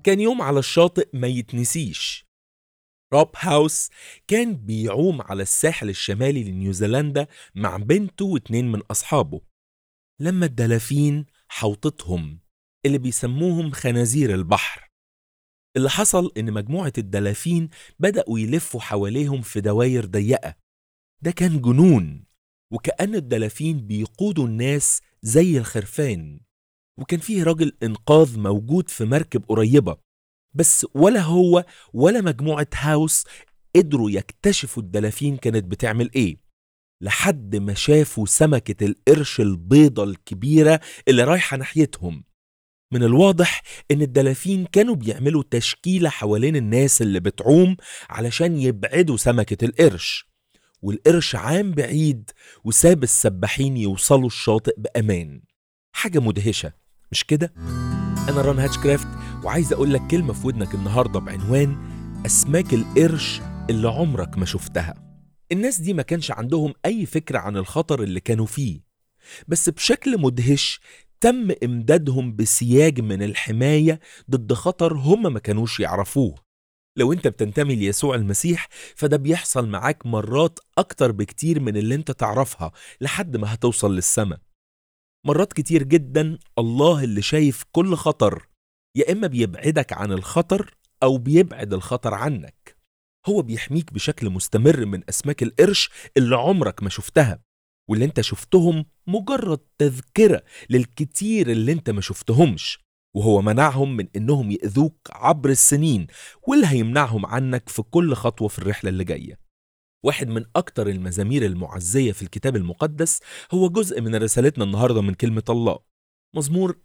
كان يوم على الشاطئ ما يتنسيش روب هاوس كان بيعوم على الساحل الشمالي لنيوزيلندا مع بنته واتنين من أصحابه لما الدلافين حوطتهم اللي بيسموهم خنازير البحر اللي حصل إن مجموعة الدلافين بدأوا يلفوا حواليهم في دواير ضيقة ده كان جنون وكأن الدلافين بيقودوا الناس زي الخرفان وكان فيه راجل إنقاذ موجود في مركب قريبة بس ولا هو ولا مجموعة هاوس قدروا يكتشفوا الدلافين كانت بتعمل إيه لحد ما شافوا سمكة القرش البيضة الكبيرة اللي رايحة ناحيتهم من الواضح إن الدلافين كانوا بيعملوا تشكيلة حوالين الناس اللي بتعوم علشان يبعدوا سمكة القرش والقرش عام بعيد وساب السباحين يوصلوا الشاطئ بأمان حاجة مدهشة مش كده؟ أنا ران هاتشكرافت وعايز أقول لك كلمة في ودنك النهاردة بعنوان أسماك القرش اللي عمرك ما شفتها الناس دي ما كانش عندهم أي فكرة عن الخطر اللي كانوا فيه بس بشكل مدهش تم إمدادهم بسياج من الحماية ضد خطر هم ما كانوش يعرفوه لو انت بتنتمي ليسوع المسيح فده بيحصل معاك مرات أكتر بكتير من اللي انت تعرفها لحد ما هتوصل للسماء مرات كتير جدا الله اللي شايف كل خطر يا إما بيبعدك عن الخطر أو بيبعد الخطر عنك هو بيحميك بشكل مستمر من أسماك القرش اللي عمرك ما شفتها واللي انت شفتهم مجرد تذكرة للكتير اللي انت ما شفتهمش وهو منعهم من انهم يأذوك عبر السنين واللي هيمنعهم عنك في كل خطوة في الرحلة اللي جاية واحد من أكتر المزامير المعزية في الكتاب المقدس هو جزء من رسالتنا النهاردة من كلمة الله مزمور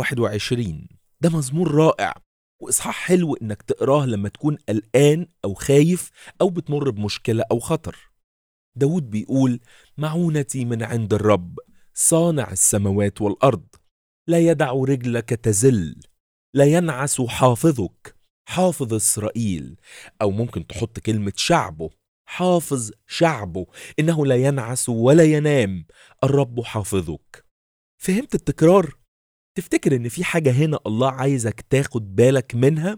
121 ده مزمور رائع وإصحاح حلو إنك تقراه لما تكون قلقان أو خايف أو بتمر بمشكلة أو خطر داود بيقول معونتي من عند الرب صانع السماوات والأرض لا يدع رجلك تزل لا ينعس حافظك حافظ إسرائيل أو ممكن تحط كلمة شعبه حافظ شعبه إنه لا ينعس ولا ينام الرب حافظك فهمت التكرار؟ تفتكر إن في حاجة هنا الله عايزك تاخد بالك منها؟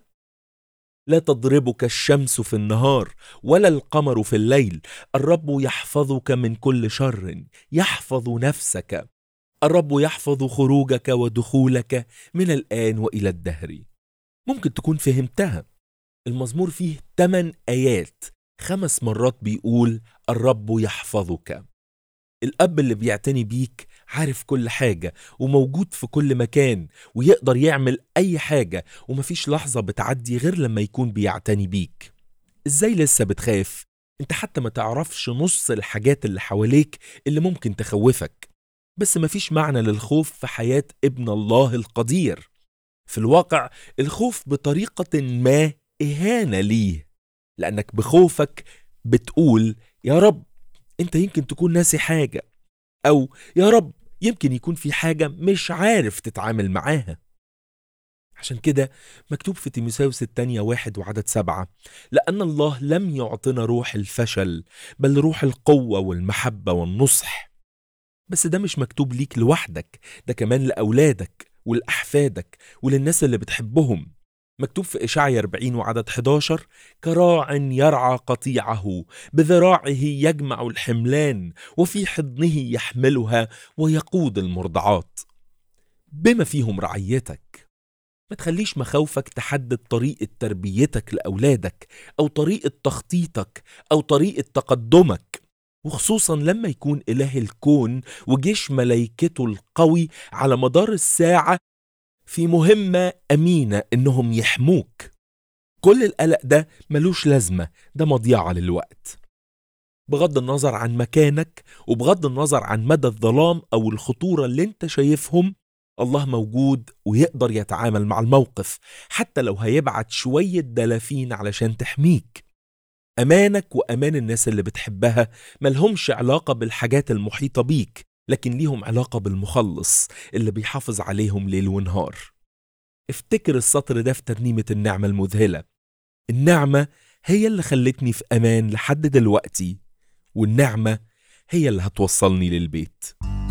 لا تضربك الشمس في النهار ولا القمر في الليل الرب يحفظك من كل شر يحفظ نفسك الرب يحفظ خروجك ودخولك من الآن وإلى الدهر ممكن تكون فهمتها المزمور فيه 8 آيات خمس مرات بيقول الرب يحفظك الأب اللي بيعتني بيك عارف كل حاجة وموجود في كل مكان ويقدر يعمل أي حاجة ومفيش لحظة بتعدي غير لما يكون بيعتني بيك إزاي لسه بتخاف؟ انت حتى ما تعرفش نص الحاجات اللي حواليك اللي ممكن تخوفك بس مفيش معنى للخوف في حياة ابن الله القدير في الواقع الخوف بطريقة ما إهانة ليه لأنك بخوفك بتقول يا رب انت يمكن تكون ناسي حاجة أو يا رب يمكن يكون في حاجة مش عارف تتعامل معاها عشان كده مكتوب في تيموساوس الثانية واحد وعدد سبعة لأن الله لم يعطنا روح الفشل بل روح القوة والمحبة والنصح بس ده مش مكتوب ليك لوحدك ده كمان لأولادك ولأحفادك وللناس اللي بتحبهم مكتوب في إشعيا 40 وعدد 11 كراع يرعى قطيعه بذراعه يجمع الحملان وفي حضنه يحملها ويقود المرضعات بما فيهم رعيتك ما تخليش مخاوفك تحدد طريقة تربيتك لأولادك أو طريقة تخطيطك أو طريقة تقدمك وخصوصا لما يكون إله الكون وجيش ملايكته القوي على مدار الساعة في مهمة أمينة إنهم يحموك كل القلق ده ملوش لازمة ده مضيعة للوقت بغض النظر عن مكانك وبغض النظر عن مدى الظلام أو الخطورة اللي انت شايفهم الله موجود ويقدر يتعامل مع الموقف حتى لو هيبعت شوية دلافين علشان تحميك أمانك وأمان الناس اللي بتحبها ملهمش علاقة بالحاجات المحيطة بيك لكن ليهم علاقة بالمخلص اللي بيحافظ عليهم ليل ونهار افتكر السطر ده في ترنيمة النعمة المذهلة النعمة هي اللي خلتني في أمان لحد دلوقتي والنعمة هي اللي هتوصلني للبيت